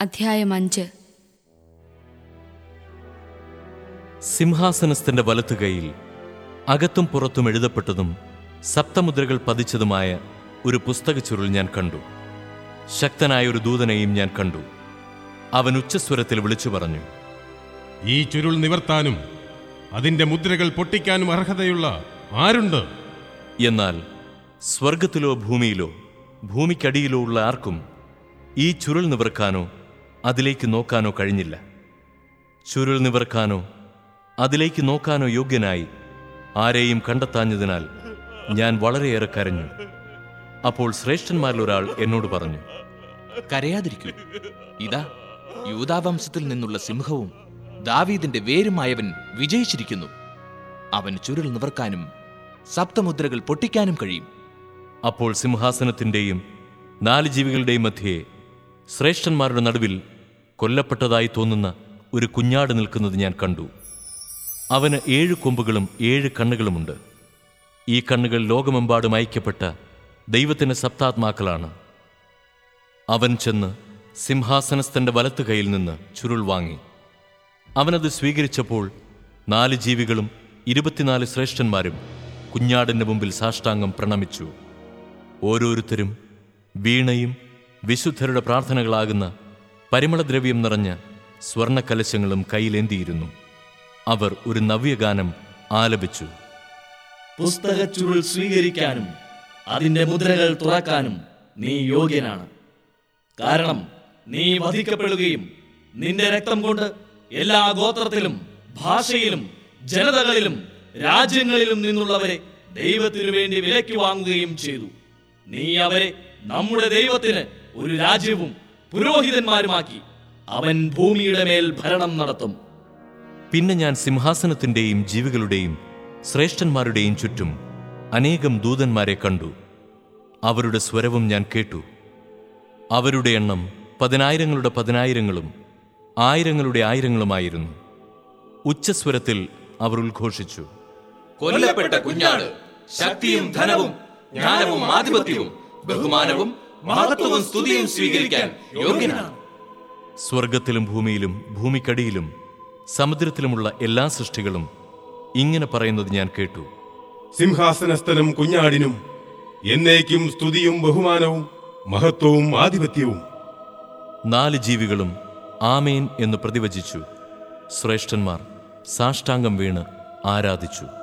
അധ്യായം അഞ്ച് സിംഹാസനസ്ഥന്റെ വലത്തു കൈയിൽ അകത്തും പുറത്തും എഴുതപ്പെട്ടതും സപ്തമുദ്രകൾ പതിച്ചതുമായ ഒരു പുസ്തക ചുരുൾ ഞാൻ കണ്ടു ശക്തനായ ഒരു ദൂതനെയും ഞാൻ കണ്ടു അവൻ ഉച്ചസ്വരത്തിൽ വിളിച്ചു പറഞ്ഞു ഈ ചുരുൾ നിവർത്താനും അതിന്റെ മുദ്രകൾ പൊട്ടിക്കാനും അർഹതയുള്ള ആരുണ്ട് എന്നാൽ സ്വർഗത്തിലോ ഭൂമിയിലോ ഭൂമിക്കടിയിലോ ഉള്ള ആർക്കും ഈ ചുരുൾ നിവർക്കാനോ അതിലേക്ക് നോക്കാനോ കഴിഞ്ഞില്ല ചുരുൾ നിവർക്കാനോ അതിലേക്ക് നോക്കാനോ യോഗ്യനായി ആരെയും കണ്ടെത്താഞ്ഞതിനാൽ ഞാൻ വളരെയേറെ കരഞ്ഞു അപ്പോൾ ശ്രേഷ്ഠന്മാരിൽ ഒരാൾ എന്നോട് പറഞ്ഞു കരയാതിരിക്കൂ ഇതാ യൂതാവംശത്തിൽ നിന്നുള്ള സിംഹവും ദാവീദിന്റെ വേരുമായവൻ വിജയിച്ചിരിക്കുന്നു അവൻ ചുരുൾ നിവർക്കാനും സപ്തമുദ്രകൾ പൊട്ടിക്കാനും കഴിയും അപ്പോൾ സിംഹാസനത്തിന്റെയും നാല് ജീവികളുടെയും മധ്യേ ശ്രേഷ്ഠന്മാരുടെ നടുവിൽ കൊല്ലപ്പെട്ടതായി തോന്നുന്ന ഒരു കുഞ്ഞാട് നിൽക്കുന്നത് ഞാൻ കണ്ടു അവന് ഏഴ് കൊമ്പുകളും ഏഴ് കണ്ണുകളുമുണ്ട് ഈ കണ്ണുകൾ ലോകമെമ്പാടും അയക്കപ്പെട്ട ദൈവത്തിന്റെ സപ്താത്മാക്കളാണ് അവൻ ചെന്ന് സിംഹാസനസ്ഥന്റെ വലത്തു കൈയിൽ നിന്ന് ചുരുൾ വാങ്ങി അവനത് സ്വീകരിച്ചപ്പോൾ നാല് ജീവികളും ഇരുപത്തിനാല് ശ്രേഷ്ഠന്മാരും കുഞ്ഞാടിന്റെ മുമ്പിൽ സാഷ്ടാംഗം പ്രണമിച്ചു ഓരോരുത്തരും വീണയും വിശുദ്ധരുടെ പ്രാർത്ഥനകളാകുന്ന പരിമളദ്രവ്യം നിറഞ്ഞ സ്വർണക്കലശങ്ങളും കയ്യിലേന്തിയിരുന്നു അവർ ഒരു നവ്യഗാനം ആലപിച്ചു പുസ്തകച്ചുരുൾ സ്വീകരിക്കാനും അതിന്റെ മുദ്രകൾ തുറക്കാനും നീ യോഗ്യനാണ് കാരണം നീ വധിക്കപ്പെടുകയും നിന്റെ രക്തം കൊണ്ട് എല്ലാ ഗോത്രത്തിലും ഭാഷയിലും ജനതകളിലും രാജ്യങ്ങളിലും നിന്നുള്ളവരെ ദൈവത്തിനു വേണ്ടി വിലയ്ക്ക് വാങ്ങുകയും ചെയ്തു നീ അവരെ നമ്മുടെ ദൈവത്തിന് ഒരു രാജ്യവും പുരോഹിതന്മാരുമാക്കി അവൻ ഭൂമിയുടെ മേൽ ഭരണം നടത്തും പിന്നെ ഞാൻ സിംഹാസനത്തിന്റെയും ജീവികളുടെയും ശ്രേഷ്ഠന്മാരുടെയും ചുറ്റും അനേകം ദൂതന്മാരെ കണ്ടു അവരുടെ സ്വരവും ഞാൻ കേട്ടു അവരുടെ എണ്ണം പതിനായിരങ്ങളുടെ പതിനായിരങ്ങളും ആയിരങ്ങളുടെ ആയിരങ്ങളുമായിരുന്നു ഉച്ചസ്വരത്തിൽ അവർ ഉദ്ഘോഷിച്ചു കൊല്ലപ്പെട്ട കുഞ്ഞാട് ശക്തിയും ധനവും ജ്ഞാനവും ആധിപത്യവും ബഹുമാനവും മഹത്വവും സ്തുതിയും സ്വീകരിക്കാൻ യോഗ്യനാണ് സ്വർഗത്തിലും ഭൂമിയിലും ഭൂമിക്കടിയിലും സമുദ്രത്തിലുമുള്ള എല്ലാ സൃഷ്ടികളും ഇങ്ങനെ പറയുന്നത് ഞാൻ കേട്ടു സിംഹാസനസ്ഥനും കുഞ്ഞാടിനും എന്നേക്കും സ്തുതിയും ബഹുമാനവും മഹത്വവും ആധിപത്യവും നാല് ജീവികളും ആമേൻ എന്ന് പ്രതിവചിച്ചു ശ്രേഷ്ഠന്മാർ സാഷ്ടാംഗം വീണ് ആരാധിച്ചു